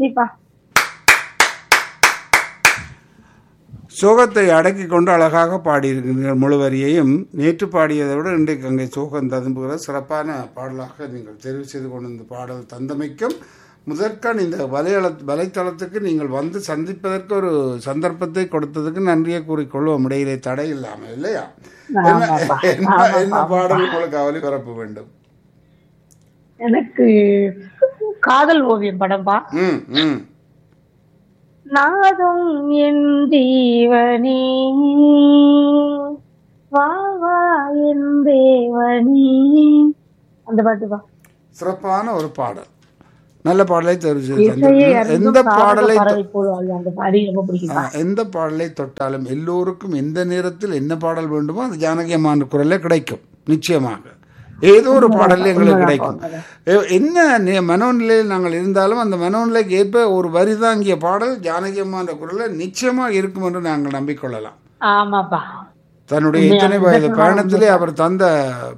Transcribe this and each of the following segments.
நன்றிப்பா சோகத்தை அடக்கி கொண்டு அழகாக பாடியிருக்கிறீர்கள் முழுவரியையும் நேற்று பாடியதை விட இன்றைக்கு அங்கே சோகம் ததும்புகிற சிறப்பான பாடலாக நீங்கள் தெரிவு செய்து கொண்டு இந்த பாடல் தந்தமைக்கும் முதற்கான் இந்த வலையள வலைத்தளத்துக்கு நீங்கள் வந்து சந்திப்பதற்கு ஒரு சந்தர்ப்பத்தை கொடுத்ததுக்கு நன்றியை கூறிக்கொள்வோம் இடையிலே தடை இல்லாமல் இல்லையா என்ன ஆமாப்பா. என்ன என்ன பாடல் உங்களுக்கு ஒலிபரப்ப வேண்டும் எனக்கு காதல் ஓவியம் படம்பா ம் ம் நாதும் என் ஜீவனே வா வா என் தேவனே அந்த பாட்டுப்பா சிறப்பான ஒரு பாடல் நல்ல பாடலை தெரிவு செய்து இசையை தந்தீர்கள். அறிந்தும் எந்த காதல பாடலை பறவை போல் வாழ்க. அந்த பாடி ரொம்ப பிடிக்கும் ஆ, எந்த பாடலை தொட்டாலும் எல்லோருக்கும் எந்த நேரத்தில் என்ன பாடல் வேண்டுமோ அது ஜானகி அம்மான் குரல்ல கிடைக்கும் நிச்சயமாக ஏதோ ஒரு பாடல் எங்களுக்கு கிடைக்கும் எ- என்ன நே- மனோநிலையில் நாங்கள் இருந்தாலும் அந்த மனோநிலைக்கு ஏற்ப ஒரு வரி தாங்கிய பாடல் ஜானகி அம்மான்ற குரல்ல நிச்சயமாக இருக்கும் என்று நாங்கள் நம்பிக்கொள்ளலாம் ஆமாப்பா தன்னுடைய இத்தனை வயது பயணத்திலே அவர் தந்த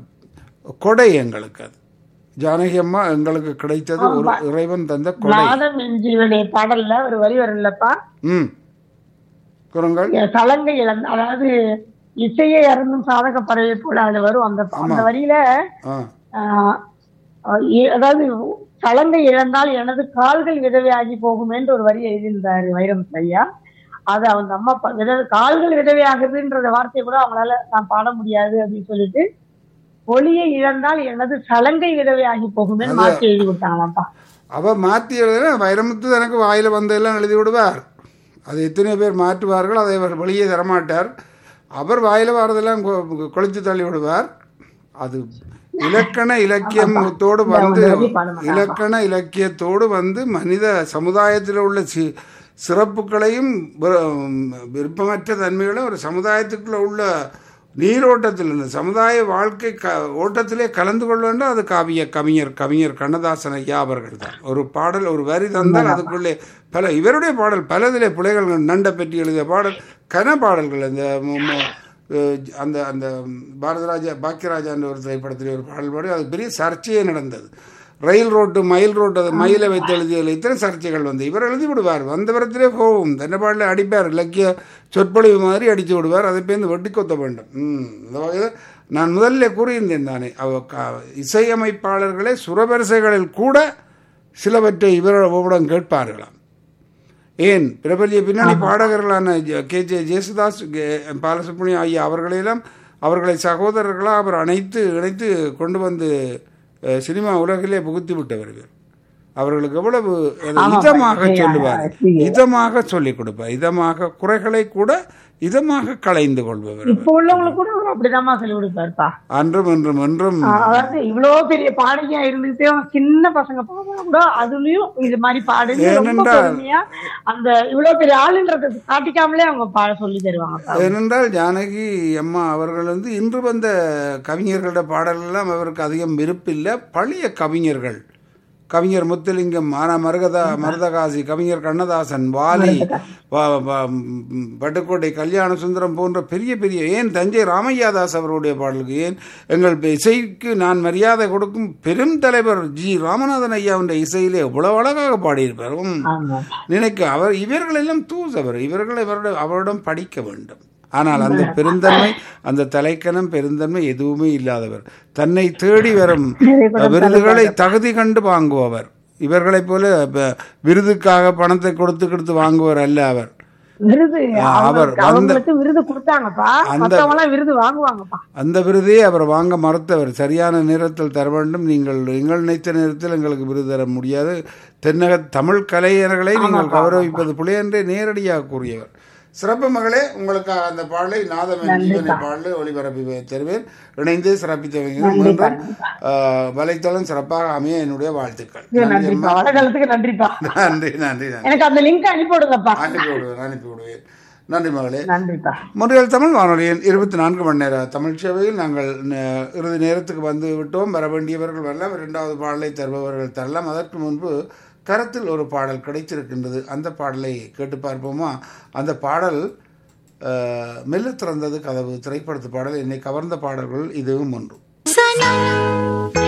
கொடை எங்களுக்கு அது ஜானகி அம்மா எங்களுக்கு கிடைத்தது ஒரு இறைவன் தந்த கொடை நாதம் என் ஜீவனே பாடல்ல ஒரு வரி வரும்லப்பா ம் குரங்கள் சலங்கை இழந்த அதாவது இசையை அறந்தும் சாதக பறவை போல அதுல வரும் அந்த அந்த வரியில ஆ ஆஹ், இ- அதாவது சலங்கை இழந்தால் எனது கால்கள் விதவையாகி போகும் என்று ஒரு வரி எழுதியிருந்தாரு வைரம் ஐயா அது அவங்க அம்மா ப- விதவை கால்கள் விதவையாகுதுன்ற வார்த்தையை கூட அவங்களால நான் பாட முடியாது அப்படின்னு சொல்லிட்டு ஒளியை இழந்தால் எனது சலங்கை விதவையாகி போகும் என்று மாற்றி எழுதி கொடுத்தாங்களாம்ப்பா அவ மாற்றி எழுதுனா வைரமுத்து எனக்கு வாயில் வந்ததெல்லாம் எழுதி விடுவார் அது எத்தனை பேர் மாற்றுவார்கள் அதை அவர் வெளியே தரமாட்டார் அவர் வாயில் வரதெல்லாம் கொ- கொளுத்தி தள்ளி விடுவார் அது இலக்கண இலக்கியத்தோடு வந்து வரி பாட மாட்டாங்க. இலக்கண இலக்கியத்தோடு வந்து மனித சமுதாயத்தில் உள்ள சி சிறப்புகளையும் விரு- விருப்பமற்ற தன்மைகளும் ஒரு சமுதாயத்துக்குள்ள உள்ள நீரோட்டத்தில் இந்த சமுதாய வாழ்க்கை க ஓட்டத்திலே கலந்து கொள்ள வேண்டும் அது காவிய கவிஞர் கவிஞர் கண்ணதாசன் ஐயா அவர்கள் தான் ஒரு பாடல் ஒரு வரி தந்தால் அதுக்குள்ளே பல இவருடைய பாடல் பலதிலே பிள்ளைகள் நண்டை பற்றி எழுதிய பாடல் கன பாடல்கள் இந்த மு- மு- அஹ் அந்த அந்த பாரதராஜா பாக்கியராஜான்ற ஒரு திரைப்படத்தில் ஒரு பாடல் பாடி அது பெரிய சர்ச்சையே நடந்தது ரயில் ரோட்டு மயில் ரோட்டு அது மயிலை வைத்து எழுதியதில் இத்தனை சர்ச்சைகள் வந்து இவர் எழுதி விடுவார் வந்த வரத்திலே போகும் தன்னை பாடல அடிப்பார் இலக்கிய சொற்பொழிவு மாதிரி அடித்து விடுவார் அதை பேர்ந்து வெட்டி கொத்த வேண்டும் ம் இந்த வகையில் நான் முதல்ல கூறியிருந்தேன் தானே அவ க- இசையமைப்பாளர்களே சுரவரிசைகளில் கூட சிலவற்றை இவரிடம் கேட்பார்களாம் ஏன் பிரபலிய பின்னணி பாடகர்களான ஜ- K J Yesudas K- Balasubramaniam ஐயா அவர்களையெல்லாம் அவர்களை சகோதரர்களாக அவர் அணைத்து இணைத்து கொண்டு வந்து அஹ், சினிமா உலகிலே புகுத்தி விட்டவர் இவர் அவர்களுக்கு எவ்வளவு அதை இதமாக சொல்லுவார் இதமாக சொல்லிக் கொடுப்பார் இதமாக குறைகளை கூட இதமாக களைந்து கொள்பவர் அவர். இப்போ உள்ளவங்களுக்கு கூட அவர் அப்படிதாம்மா சொல்லி கொடுப்பாருப்பா அன்றும் என்றும் என்றும் அதாவது இவ்வளவு பெரிய பாடகியா இருந்துட்டே சின்ன பசங்க பாடுறா கூட அதுலயும் இது மாதிரி பாடுங்க ரொம்ப ஏனென்றால் பொறுமையா அந்த இவ்வளவு பெரிய ஆளுன்றத காட்டிக்காமலே அவங்க பாட சொல்லி தருவாங்க ஏனென்றால் ஜானகி அம்மா அவர்கள் வந்து இன்று வந்த கவிஞர்களோட பாடலெல்லாம் அவருக்கு அதிகம் விருப்பில்லை பழைய கவிஞர்கள் கவிஞர் முத்துலிங்கம் ஆனா மருகதா மருதகாசி கவிஞர் கண்ணதாசன் வாலி வா- வா- ம், பட்டுக்கோட்டை கல்யாண சுந்தரம் போன்ற பெரிய பெரிய ஏன் தஞ்சை ராமையாதாஸ் அவருடைய பாடலுக்கு ஏன் எங்கள் இசைக்கு நான் மரியாதை கொடுக்கும் பெரும் தலைவர் ஜி ராமநாதன் ஐயாவுடைய இசையிலே எவ்வளவு அழகாக பாடியிருப்பார் உம். ஆமா நினைக்க அவர் இவர்களெல்லாம் தூசவர் இவர்கள் இவருடைய அவரிடம் படிக்க வேண்டும் ஆனால் அந்த பெருந்தன்மை அந்த தலைக்கணம் பெருந்தன்மை எதுவுமே இல்லாதவர் தன்னை தேடி வரும் விருதுகளை தகுதி கண்டு வாங்குபவர் இவர்களைப் போல ப- விருதுக்காக பணத்தை கொடுத்து கொடுத்து வாங்குவர் அல்ல அவர் விருது அவர் அவங்களுக்கு- வந்த- அவங்களுக்கு விருது கொடுத்தாங்கப்பா மத்தவங்க எல்லாம் விருது வாங்குவாங்கப்பா அந்த விருதை அவர் வாங்க மறுத்தவர் சரியான நேரத்தில் தர வேண்டும் நீங்கள் எங்கள் நினைத்த நேரத்தில் எங்களுக்கு விருது தர முடியாது தென்னக தமிழ் கலைஞர்களை நீங்கள் கௌரவிப்பது பிள்ளை என்றே நேரடியாக கூறியவர் சிறப்பு மகளே உங்களுக்கு அந்த பாடலை நாதம் என் ஜீவனை பாடலை ஒளிபரப்பி தருவேன் இணைந்து சிறப்பித்தவங்க மீண்டும் ஆஹ், வலைத்தளம் சிறப்பாக அமைய என்னுடைய வாழ்த்துக்கள் நன்றிப்பா வடகாலத்துக்கு நன்றிப்பா நன்றி நன்றி நன்றி எனக்கு அந்த லிங்க் அனுப்பி விடுங்கப்பா அனுப்பி விடுவேன் அனுப்பி விடுவேன் நன்றி மகளே நன்றிப்பா முறையில் தமிழ் வானொலியின் இருபத்தி நான்கு மணி நேர தமிழ் சேவையில் நாங்கள் ந- இறுதி நேரத்துக்கு வந்து விட்டோம் வர வேண்டியவர்கள் வரலாம் இரண்டாவது பாடலை தருபவர்கள் தரலாம் அதற்கு முன்பு கரத்தில் ஒரு பாடல் கிடைத்திருக்கின்றது அந்த பாடலை கேட்டு பார்ப்போமா அந்த பாடல் அஹ், மெல்ல திறந்தது கதவு திரைப்படத்து பாடல் என்னை கவர்ந்த பாடல்கள் இதுவும் ஒன்று சனம்